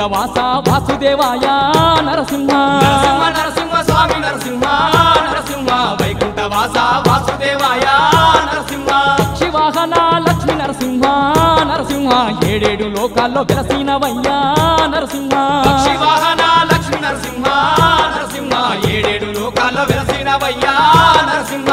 వాస వాసుదేవాయ నరసింహ నరసింహ నరసింహ స్వామి నరసింహ నరసింహ వైకుంఠ వాస వాసుదేవాయ నరసింహ శివాహన లక్ష్మి నరసింహ నరసింహ ఏడేడు లోకాల్లో వెలసినవయ్యా నరసింహ పక్షి వాహన లక్ష్మీ నరసింహ నరసింహ ఏడేడు లోకాల్లో వెలసినవయ్యా నరసింహ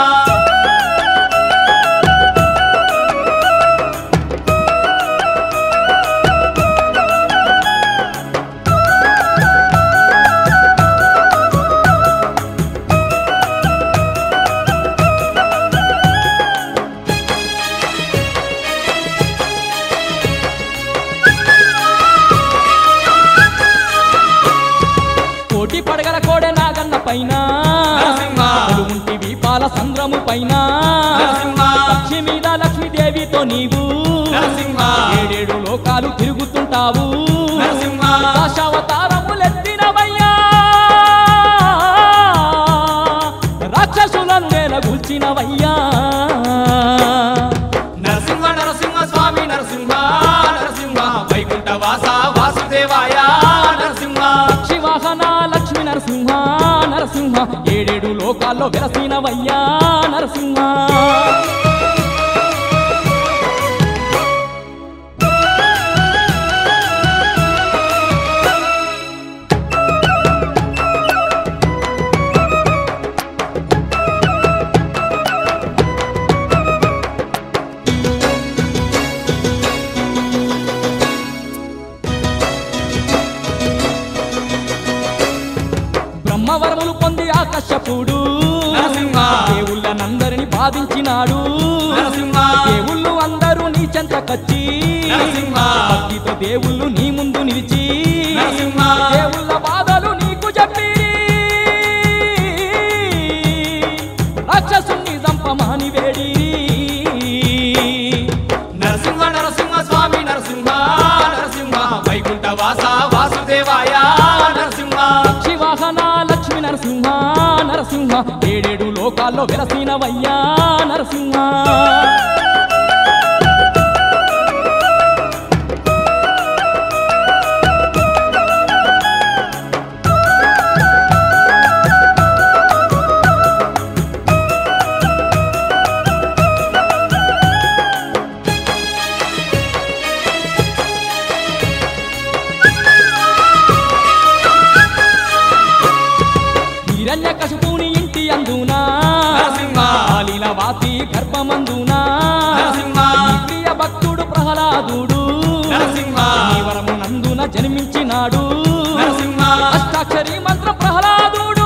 కోటి పడగల కోడె నాగన్న పైన నరసింహ. ఉంటివి పాల సంద్రము పైన నరసింహ. పక్షి మీద లక్ష్మీదేవితో నీవు నరసింహ. ఏడేడు లోకాలు తిరుగుతుంటావు నరసింహ. దశావతారములెత్తినవయ్యా రాక్షసులను నేలగూల్చినవయ్యా నరసింహ నరసింహ స్వామి నరసింహ నరసింహ వైకుంఠ వాస వాసుదేవాయ నరసింహ శివాహన లక్ష్మి నరసింహ నరసింహ ఏడేడు లోకాల్లో వెలసినవయ్యా నరసింహ బ్రహ్మవరములు పొంది ఆకర్షపుడు నరసింహ. దేవుళ్ళనందరిని బాధించినాడు నరసింహ. దేవుళ్ళు అందరూ నీ చెంతకచ్చి నరసింహ. భక్తితో దేవుళ్ళు నీ ముందు నిలిచి నరసింహ. దేవుళ్ళ బాధలు నీకు చెప్పి రాక్షసుని చంపమాని వేడి నరసింహ నరసింహ స్వామి నరసింహ నరసింహ వైకుంఠ వాస వాసుదేవాయ నరసింహ శివాహన లక్ష్మి నరసింహ నరసింహ ఏడేడు లోకాల్లో వెలసినవయ్యా నరసింహ హిరణ్య కశుపుని ఇంటి అందునా నరసింహ. వాలి గర్భమందునా నరసింహ. నీ ప్రియ భక్తుడు ప్రహ్లాదుడు నరసింహ. వరము నందున జన్మించినాడు నరసింహ. అష్టాక్షరి మంత్ర ప్రహ్లాదుడు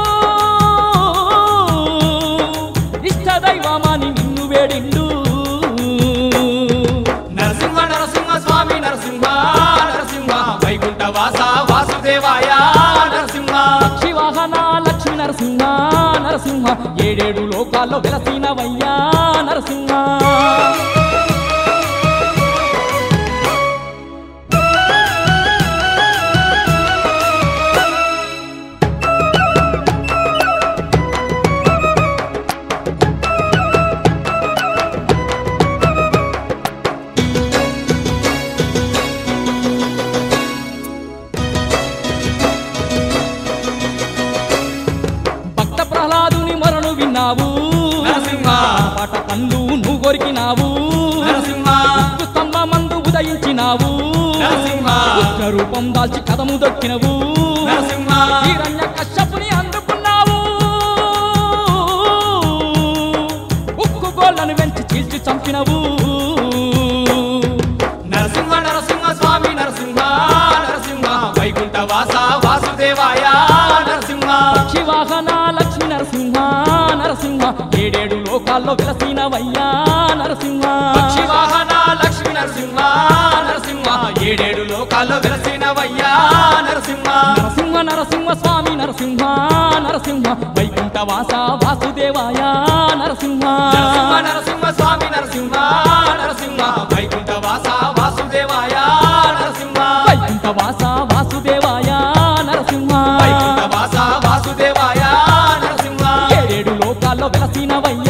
ఇష్ట దైవమాని నిన్ను వేడిండు నరసింహ నరసింహ స్వామి నరసింహ నరసింహ వైకుంఠ వాస వాసుదేవాయ నరసింహ శివాహన లక్ష్మి నరసింహ నరసింహ ఏడేడు లోకాల్లో వెలసినవయ్యా నరసింహ భక్త ప్రహ్లాదుని మరణు విన్నావు నరసింహ. పాట కళ్ళు నువ్వు కొరికినావు నరసింహ. ఉక్కు స్తంభమందు ఉదయించినావు నరసింహ. ఉగ్ర రూపం దాల్చి కదము దొక్కినవు నరసింహ. హిరణ్య కశ్యపుని అందుకున్నావు ఉక్కు గోళ్ళను వెంచి చీల్చి చంపినవు నరసింహ నరసింహ స్వామి నరసింహ నరసింహ వైకుంఠ వాస వాసుదేవాయ నరసింహ శివాహన లక్ష్మి నరసింహ నరసింహ ఏడేడు లోకాల్లో వెలసినవయ్యా నరసింహ పక్షి వాహన లక్ష్మీ నరసింహ నరసింహ ఏడేడు లోకాల్లో వెలసినవయ్యా నరసింహ నరసింహ నరసింహ స్వామి నరసింహ నరసింహ వైకుంఠ వాస వాసుదేవాయ నరసింహ నరసింహ నరసింహ స్వామి నరసింహ నరసింహ వైకుంఠ వాస వాసుదేవాయ నరసింహ వైకుంఠ వాస వాసుదేవాయ నరసింహ వైకుంఠ వాస వాసుదేవాయ నరసింహ ఏడేడు లోకాల్లో వెలసినవయ్య